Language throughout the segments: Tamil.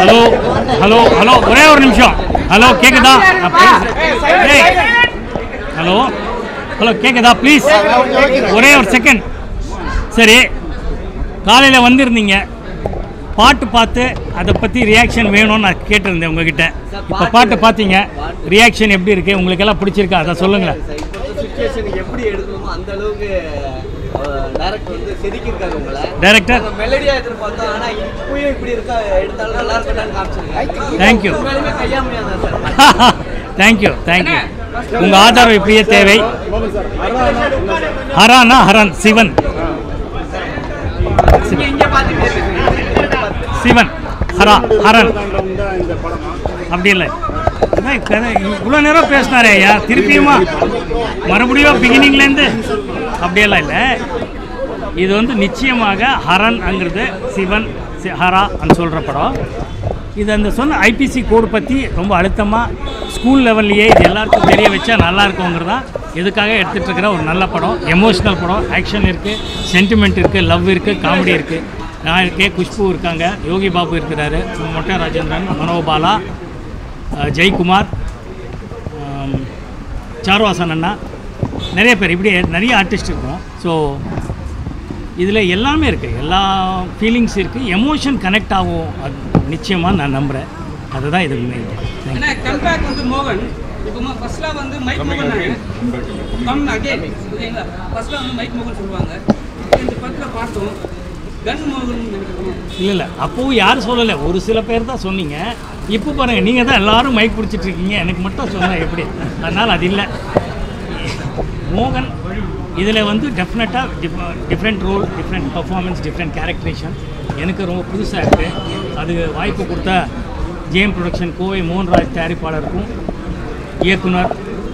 ஹலோ ஹலோ ஹலோ ஒரே ஒரு நிமிஷம் ஹலோ கேக்குதா நான் பேசுறேன். ஏய், ஹலோ ஹலோ கேக்குதா ப்ளீஸ் ஒரே ஒரு செகண்ட் சரி காலையில் வந்திருந்தீங்க பாட்டு பார்த்து அதை பற்றி ரியாக்ஷன் வேணும்னு நான் கேட்டிருந்தேன் உங்ககிட்ட இப்போ பாட்டு பார்த்தீங்க ரியாக்ஷன் எப்படி இருக்கு உங்களுக்கு எல்லாம் பிடிச்சிருக்கா அதை சொல்லுங்களேன் சுச்சுவேஷன் எப்படி எடுக்கணுமோ அந்த அளவுக்கு டேரக்டர் வந்து செதுக்கியிருக்காங்க உங்களை Director? மெலடியா எதிர்பார்த்தோம் ஆனா இப்பயும் இப்படி இருக்கா எடுத்தாலும் நல்லா இருக்கலாம்னு காமிச்சிருக்காங்க Thank you. உண்மையாலுமே கையா முடியாதா சார் தேங்க்யூ தேங்க்யூ உங்கள் ஆதரவு இப்படியே தேவை ஹரானா ஹரன் சிவன் நீங்க இங்க பாத்துக்கிட்டே இருக்கீங்க சிவன் ஹரா ஹரன் அப்படி இல்லை அதான் கதை இவ்வளோ நேரம் பேசினாரே ஐயா திருப்பியுமா மறுபடியும் பிகினிங்லேருந்து அப்படியெல்லாம் இல்லை இது வந்து நிச்சயமாக ஹரன்ங்கிறது சிவன் சி- ஹரா அந்த சொல்கிற படம் இது அந்த சொன்ன ஐபிசி கோடு பற்றி ரொம்ப அழுத்தமாக ஸ்கூல் லெவல்லையே இது எல்லாருக்கும் தெரிய வச்சா நல்லா இருக்குங்கிறதா இதுக்காக எடுத்துகிட்டு இருக்கிற ஒரு நல்ல படம் எமோஷ்னல் படம் ஆக்ஷன் இருக்குது சென்டிமெண்ட் இருக்குது லவ் இருக்குது காமெடி இருக்குது நான் இருக்கேன் குஷ்பு இருக்காங்க யோகி பாபு இருக்கிறாரு மொட்டை ராஜேந்திரன் மனோபாலா அஹ், ஜெயக்குமார் ஆம், சாருவாசன் அண்ணா நிறைய பேர் இப்படி நிறைய ஆர்டிஸ்ட் இருக்கோம் ஸோ இதில் எல்லாமே இருக்குது எல்லா ஃபீலிங்ஸ் இருக்குது எமோஷன் கனெக்ட் ஆகும் அது நிச்சயமாக நான் நம்புகிறேன் அதுதான் இது மெயின் ஏன்னா கம்பேக் வந்து மோகன் இப்போ ஃபர்ஸ்ட்லாம் வந்து மைக் மோகன் கம் அகேன் ஓகேங்களா ஃபர்ஸ்ட்லாம் வந்து மைக் மோகன் சொல்லுவாங்க இந்த படத்தில் பார்த்தோம் கன் மோகன் நினைக்கிறோம் இல்லை இல்லை அப்போவும் யாரும் சொல்லலை ஒரு சில பேர் தான் சொன்னீங்க இப்போ பாருங்கள் நீங்கள் தான் எல்லாரும் மைக் பிடிச்சிட்டு இருக்கீங்க எனக்கு மட்டும் சொன்னால் எப்படி அதனால் அது இல்லை மோகன் இதில் வந்து டெஃபினட்டாக different role different performance different characterisation எனக்கு ரொம்ப புதுசாக இருக்குது அது வாய்ப்பு கொடுத்த ஜேஎம் ப்ரொடக்ஷன் கோவை மோகன்ராஜ் தயாரிப்பாளருக்கும் இயக்குனர்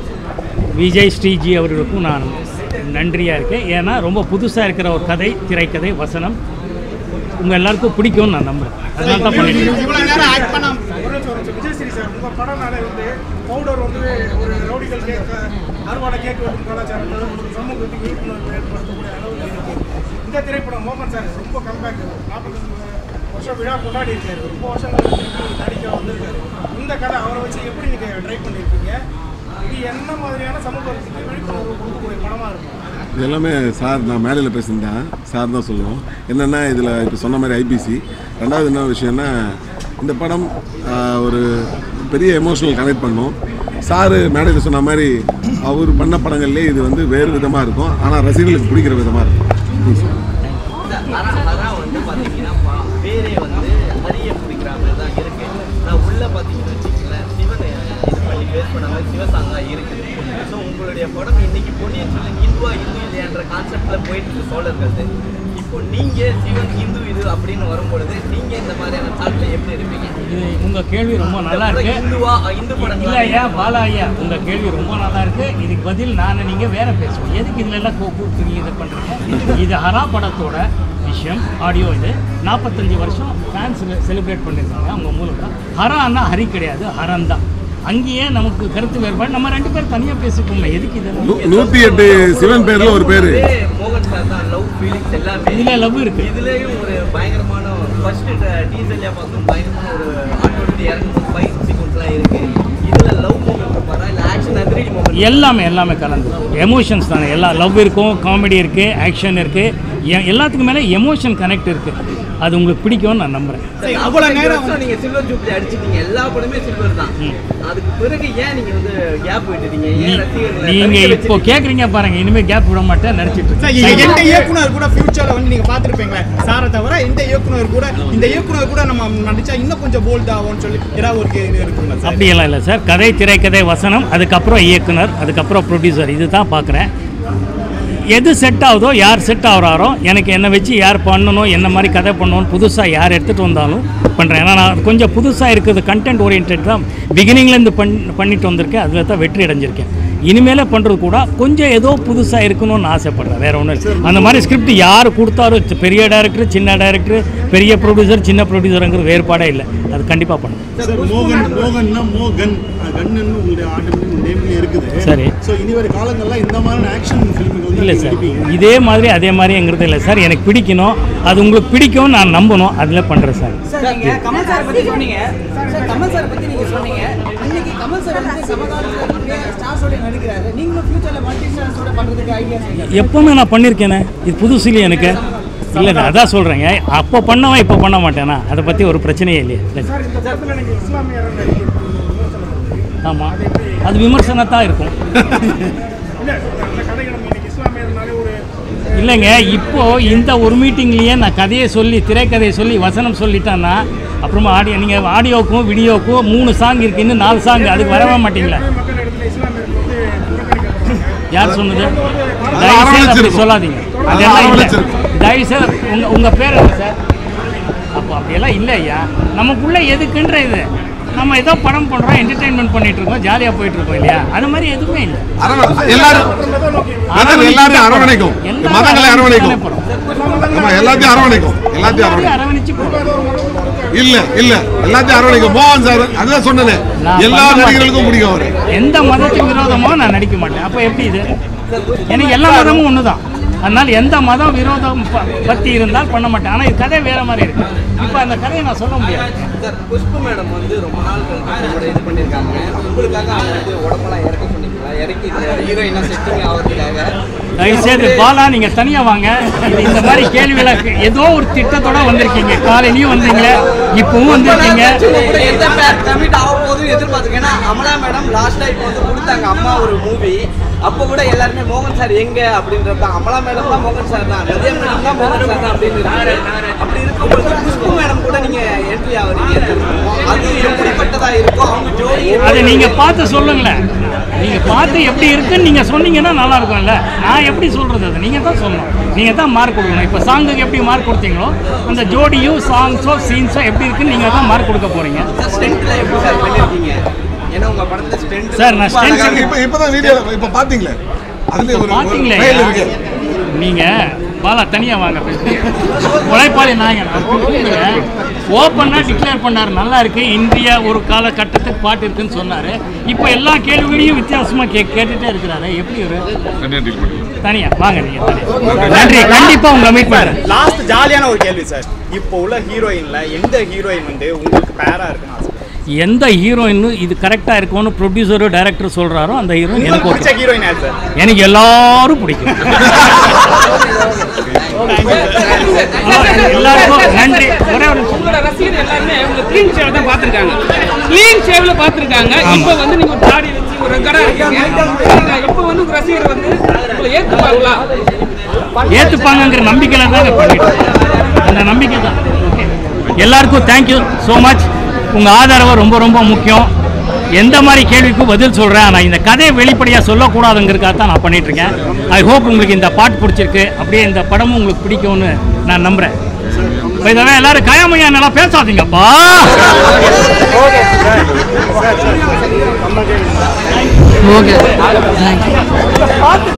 விஜய் ஸ்ரீஜி அவர்களுக்கும் நான் நன்றியாக இருக்கேன் ஏன்னா ரொம்ப புதுசாக இருக்கிற ஒரு கதை திரைக்கதை வசனம் உங்கள் எல்லாருக்கும் பிடிக்கும்னு நான் நம்புறேன் அதனால தான் பண்ணிட்டு இருக்கேன். இவ்வளவு நேரம் ஆக்ட் பண்ண ஒரு நிமிஷம், ஒரு நிமிஷம். விஜய் ஸ்ரீ சார் உங்க படம்னாலே வந்து பவுடர் வந்து ஒரு ரவுடிகள் கேட்க அறுவாடை கேட்க வெட்டும் கலாச்சாரத்தை ஒரு சமூகத்துக்கு விழிப்புணர்வு ஏற்படுத்தக்கூடிய அளவுக்கு இருக்கு இந்த திரைப்படம் மோகன் சார் ரொம்ப கம்பேக் நாற்பத்தஞ்சு வருஷம் விழா கொண்டாடி இருக்காரு ரொம்ப வருஷங்கள் திருப்பி நடிக்க வந்திருக்காரு இந்த கதை அவரை வச்சு எப்படி நீங்க ட்ரை பண்ணியிருக்கீங்க இது என்ன மாதிரியான சமூகத்துக்கு விழிப்புணர்வு கொடுக்கக்கூடிய படமா இருக்கும் இது எல்லாமே சார் நான் மேடையில் பேசியிருந்தேன் சார் தான் சொல்லுவோம் என்னென்னா இதில் இப்போ சொன்ன மாதிரி ஐபிசி ரெண்டாவது என்ன விஷயம்னா இந்த படம் ஆஹ், ஒரு பெரிய எமோஷனல் கனெக்ட் பண்ணும் சார் மேடையில் சொன்ன மாதிரி அவர் பண்ண படங்கள்லேயே இது வந்து வேறு விதமாக இருக்கும் ஆனால் ரசிகர்களுக்கு பிடிக்கிற விதமாக இருக்கும் ஹரா ஹரா வந்து பார்த்தீங்கன்னா பா- பேரே வந்து ஹரிய பிடிக்கிற மாதிரி தான் இருக்கு நான் உள்ள பார்த்தீங்கன்னு வச்சுக்கோங்களேன் சிவன் இது பண்ணி பேஸ் பண்ண மாதிரி சிவசாங்கா இருக்குது ஸோ உங்களுடைய படம் இன்னைக்கு பொன்னியின் செல்வன் இந்துவா இந்து இல்லையான்ற கான்செப்ட்ல போயிட்டு இருக்கு சோழர்களது இப்போ நீங்க சிவன் இந்து இது அப்படின்னு வரும்பொழுது நீங்க இந்த மாதிரியான தாட்ல எப்படி இருப்பீங்க இது உங்கள் கேள்வி ரொம்ப நல்லா இருக்கு இந்துவா இந்து இல்லை படங்களா ஐயா பாலா ஐயா உங்கள் கேள்வி ரொம்ப நல்லா இருக்கு இதுக்கு பதில் நான் நீங்கள் வேற பேசுவோம் எதுக்கு இதில் எல்லாம் கூ- கூப்பிட்டு நீங்கள் இதை பண்ணுறீங்க இது ஹரா படத்தோட விஷயம் ஆடியோ இது நாற்பத்தஞ்சு வருஷம் ஃபேன்ஸ் செலிப்ரேட் பண்ணியிருக்காங்க அவங்க மூலமாக ஹரான்னா ஹரி கிடையாது ஹரன் தான் அங்கேயே நமக்கு கருத்து வேறுபாடு நம்ம ரெண்டு பேரும் தனியாக பேசிக்கோங்க எதுக்கு இதெல்லாம் நூ- நூற்றி எட்டு சிவன் பேரில் ஒரு பேர் மோகன் சார் தான் லவ் ஃபீலிங்ஸ் எல்லாமே இதில் லவ் இருக்கு இதுலயும் ஒரு பயங்கரமான ஃபர்ஸ்ட் டீசல்ல பார்க்கும் பயங்கரமான ஒரு ஆட்டோ எடுத்து இறங்கும் ஃபைட் சீக்வன்ஸ்லாம் இருக்கு இதுல லவ் மூமெண்ட் இருப்பாரா இல்ல ஆக்ஷன் அதிரடி மூமெண்ட் எல்லாமே எல்லாமே கலந்து எமோஷன்ஸ் தானே எல்லா லவ் இருக்கும் காமெடி இருக்குது ஆக்ஷன் இருக்குது எல்லாத்துக்கு மேலே எமோஷன் கனெக்ட் இருக்குது அது உங்களுக்கு பிடிக்கும்னு நான் நம்புகிறேன் அவ்வளவு நேரம் நீங்க சில்வர் ஜூப்ளி அடிச்சிட்டீங்க எல்லா படமே சில்வர் தான் அதுக்கு பிறகு ஏன் நீங்க வந்து கேப் விட்டுட்டீங்க ஏன் ரசிகர்களை நீங்க தவிர்க்க இப்போ வச்சிட்டீங்க? கேக்குறீங்க பாருங்க இனிமே கேப் விட மாட்டேன் நினைச்சிட்டு சார், இருக்கேன். எந்த இயக்குனர் கூட ஃபியூச்சர்ல வந்து நீங்க பாத்துருப்பீங்களே சாரை தவிர இந்த இயக்குனர் கூட இந்த இயக்குனர் கூட நம்ம நடிச்சா இன்னும் கொஞ்சம் போல்ட் ஆகும்னு சொல்லி ஏதாவது ஒரு இது இருக்குங்களா சார் அப்படியெல்லாம் இல்லை சார் கதை திரைக்கதை வசனம் அதுக்கப்புறம் இயக்குனர் அதுக்கப்புறம் ப்ரொடியூசர் இதுதான் பார்க்குறேன் எது செட் ஆகுதோ யார் செட் ஆகுறாரோ எனக்கு என்னை வச்சு யார் பண்ணணும் என்ன மாதிரி கதை பண்ணணும்னு புதுசாக யார் எடுத்துகிட்டு வந்தாலும் பண்ணுறேன் ஏன்னா நான் கொஞ்சம் புதுசாக இருக்குது கண்டென்ட் ஓரியன்ட் தான் பிகினிங்லேருந்து பண் பண்ணிட்டு வந்திருக்கேன் அதில் தான் வெற்றி அடைஞ்சிருக்கேன் இனிமேலே பண்ணுறது கூட கொஞ்சம் ஏதோ புதுசாக இருக்கணும்னு ஆசைப்படுறேன் வேற ஒன்றும் இல்லை அந்த மாதிரி ஸ்கிரிப்ட் யார் கொடுத்தாரோ பெரிய டைரக்டர் சின்ன டைரக்டர் பெரிய ப்ரொடியூசர் சின்ன ப்ரொடியூசருங்கிற வேறுபாடே இல்லை அது கண்டிப்பாக பண்ணுவேன் சார் மோகன் மோகன்னா மோகன் கன்னு உங்களுடைய ஆட்டோமேட்டிக் நேம்ல இருக்குது சரி. ஸோ இனி வரை காலங்கள்லாம் இந்த மாதிரி ஆக்ஷன் ஃபிலிமுக்கு வந்து இல்லை நீங்க சார் நடிப்பீங்க இதே மாதிரி அதே மாதிரிங்கிறது இல்லை சார் எனக்கு பிடிக்கணும் அது உங்களுக்கு பிடிக்கும் நான் நம்பணும் அதில் பண்ணுறேன் சார் சார் நீங்க கமல் சார் பத்தி சொன்னீங்க சார் கமல் சார் பத்தி நீங்க சொன்னீங்க இன்னைக்கு கமல் சார் வந்து சமகாலத்துல ஸ்டார்ஸோட நடிக்கிறாரு நீங்களும் ஃபியூச்சர்ல மல்டி ஸ்டார்ஸோட பண்றதுக்கு ஐடியா எப்பவுமே நான் பண்ணியிருக்கேனே இது புதுசு இல்லையே எனக்கு இல்லை நான் அதான் சொல்கிறேங்க அப்போ பண்ணவன் இப்போ பண்ண மாட்டேனா அதை பற்றி ஒரு பிரச்சனையே இல்லையே இல்லை சார் இந்த படத்தில் நீங்கள் இஸ்லாமியர் நடிக்கிறது விமர்சனம் வருது. ஆமாம் அது விமர்சனத்தான் இருக்கும் இல்லை அந்த கதை நம்ம இன்னைக்கு இஸ்லாமியர்னாலே ஒரு இல்லைங்க இப்போ இந்த ஒரு மீட்டிங்லேயே நான் கதையை சொல்லி திரைக்கதையை சொல்லி வசனம் சொல்லிட்டேன்னா அப்புறமா ஆடியோ நீங்கள் ஆடியோக்கும் வீடியோக்கும் மூணு சாங் இருக்கு இன்னும் நாலு சாங் அதுக்கு வரவே மாட்டீங்களா மக்கள் இடத்துல இஸ்லாமியர்கள் வந்து புறக்கணிக்கப்படுறாங்க யார் சொன்னது அது தயவுசெய்து அப்படி அரவணைச்சிருக்கும். சொல்லாதீங்க அது அதெல்லாம் இல்லை அரவணைச்சிருக்கும். தயவுசெய்து உங்க உங்க பேர் என்ன சார் அப்போ அப்படியெல்லாம் இல்லை ஐயா நமக்குள்ள எதுக்குன்ற இது நம்ம ஏதோ படம் பண்றோம் என்டர்டெயின்மெண்ட் பண்ணிட்டு இருக்கோம் ஜாலியாக போயிட்டு இருக்கோம் இல்லையா அது மாதிரி எதுவுமே இல்லை அரவணை- எல்லாரும் மதம் எல்லாரையும் அரவணைக்கும் எல்லாரும் மதங்களை அரவணைக்கும் அரவணைச்சு போறோம். ஆமா எல்லாத்தையும் அரவணைக்கும் எல்லாத்தையும் எல்லாரையும் அரவணைக்கும் அரவணைச்சு போறோம். இல்ல இல்ல எல்லாத்தையும் அரவணைக்கும் மோகன் சார் அதுதான் சொன்னேன் நான் எல்லா பண்ண நடிகர்களுக்கும் மாட்டேன். பிடிக்கும் அவரு எந்த மதத்துக்கு விரோதமோ நான் நடிக்க மாட்டேன் அப்போ எப்படி இது எனக்கு எல்லா மதமும் ஒன்று தான் அதனால் எந்த மதம் விரோதம் ப- பற்றி இருந்தால் பண்ண மாட்டேன் ஆனால் இது கதை வேற மாதிரி இருக்கு இப்போ அந்த கதையை நான் சொல்ல முடியாது சார் புஷ்பு மேடம் வந்து ரொம்ப நாள் கழிச்சு உங்களோட இது பண்ணியிருக்காங்க உங்களுக்காக அவங்க வந்து உடம்பெல்லாம் இறக்க சொன்னீங்களா இறக்கி ஹீரோயினாக செட்டிங் ஆகிறதுக்காக தயவுசெய்து பாலா நீங்கள் தனியாக வாங்க இது இந்த மாதிரி கேள்விகளை ஏதோ ஒரு திட்டத்தோட வந்திருக்கீங்க காலையிலையும் வந்தீங்க இப்பவும் வந்திருக்கீங்க கூட எந்த பேர் கமிட் ஆக போதும் எதிர்பார்த்துருக்கேன் ஏன்னா அமலா மேடம் லாஸ்டா இப்போ வந்து கொடுத்தாங்க அம்மா ஒரு மூவி அப்போ கூட எல்லாருமே மோகன் சார் எங்க அப்படின்றது தான் அமலா மேடம் தான் மோகன் சார் தான் நதியா மேடம் தான் மோகன் சார் தான் அப்படின்னு இருக்காரு அப்படி இருக்கும்போது குஷ்பு மேடம் கூட நீங்க என்ட்ரி ஆகுறீங்க அது எப்படிப்பட்டதா இருக்கும் அவங்க ஜோடி அதை நீங்கள் பார்த்து சொல்லுங்களேன் நீங்கள் பார்த்து எப்படி இருக்குன்னு நீங்கள் சொன்னீங்கன்னா நல்லா இருக்கும்ல நான் எப்படி சொல்கிறது அது நீங்கள் தான் சொல்லணும் நீங்கள் தான் மார்க் கொடுக்கணும் இப்போ சாங்குக்கு எப்படி மார்க் கொடுத்தீங்களோ அந்த ஜோடியும் சாங்ஸோ சீன்ஸோ எப்படி இருக்குன்னு நீங்கள் தான் மார்க் கொடுக்க போகிறீங்க சார் ஸ்டென்ட்ல எப்படி சார் பண்ணிருக்கீங்க ஏன்னா உங்க படத்துல ஸ்டென்ட் சார், நான் stunts இப்ப இப்பதான் வீடியோ இப்ப பாத்தீங்களே அதுல ஒரு பார்த்தீங்களே ட்ரையல் இருக்கு நீங்கள் பாலா தனியாக வாங்க உழைப்பாளி நாங்க ஓப்பனாக டிக்ளேர் பண்ணார் நல்லா இருக்கு இந்தியா ஒரு காலகட்டத்துக்கு பாட்டு இருக்குன்னு சொன்னார் இப்போ எல்லா கேள்விகளையும் வித்தியாசமாக கே கேட்டுட்டே இருக்கிறாரு எப்படி ஒரு தனியாக வாங்க நீங்கள் தனியாக நன்றி கண்டிப்பாக உங்களை மீட் பண்ணுறேன் லாஸ்ட் ஜாலியான ஒரு கேள்வி சார் இப்போ உள்ள ஹீரோயின்ல எந்த ஹீரோயின் வந்து உங்களுக்கு பேரா இருக்குன்னு ஆசை எந்த ஹீரோயின் இது கரெக்டாக இருக்கும்னு ப்ரொடியூசரோ டைரக்டர் சொல்கிறாரோ அந்த ஹீரோயின் உங்களுக்கு எனக்கு பிடிச்ச ஓகே ஹீரோயின் யார் சார் எனக்கு எல்லாரும் பிடிக்கும் எல்லாருக்கும் நன்றி ஒரே ஒரு நிமிஷம். உங்களோட ரசிகர் எல்லாருமே உங்க க்ளீன் ஷேவ் தான் பார்த்துருக்காங்க க்ளீன் ஷேவ்ல பார்த்துருக்காங்க இப்போ வந்து நீங்க ஒரு தாடி வச்சு ஒரு கடை இருக்கீங்க இப்போ வந்து உங்க ரசிகர் வந்து உங்களை ஏற்றுப்பாங்களா ஏற்றுப்பாங்கங்கிற நம்பிக்கையில் தான் பண்ணிட்டு இருக்கோம். அந்த நம்பிக்கை தான் ஓகே எல்லாருக்கும் தேங்க்யூ ஸோ மச் உங்கள் ஆதரவு ரொம்ப ரொம்ப முக்கியம் எந்த மாதிரி கேள்விக்கும் பதில் சொல்கிறேன் ஆனால் இந்த கதையை வெளிப்படையாக சொல்லக்கூடாதுங்கிறதுக்காக தான் நான் பண்ணிட்டு இருக்கேன் ஐ ஹோப் உங்களுக்கு இந்த பாட்டு பிடிச்சிருக்கு அப்படியே இந்த படமும் உங்களுக்கு பிடிக்கும்னு நான் நம்புகிறேன் இதெல்லாம் எல்லாரும் கயாமையா நல்லா பேசாதீங்கப்பா ஓகே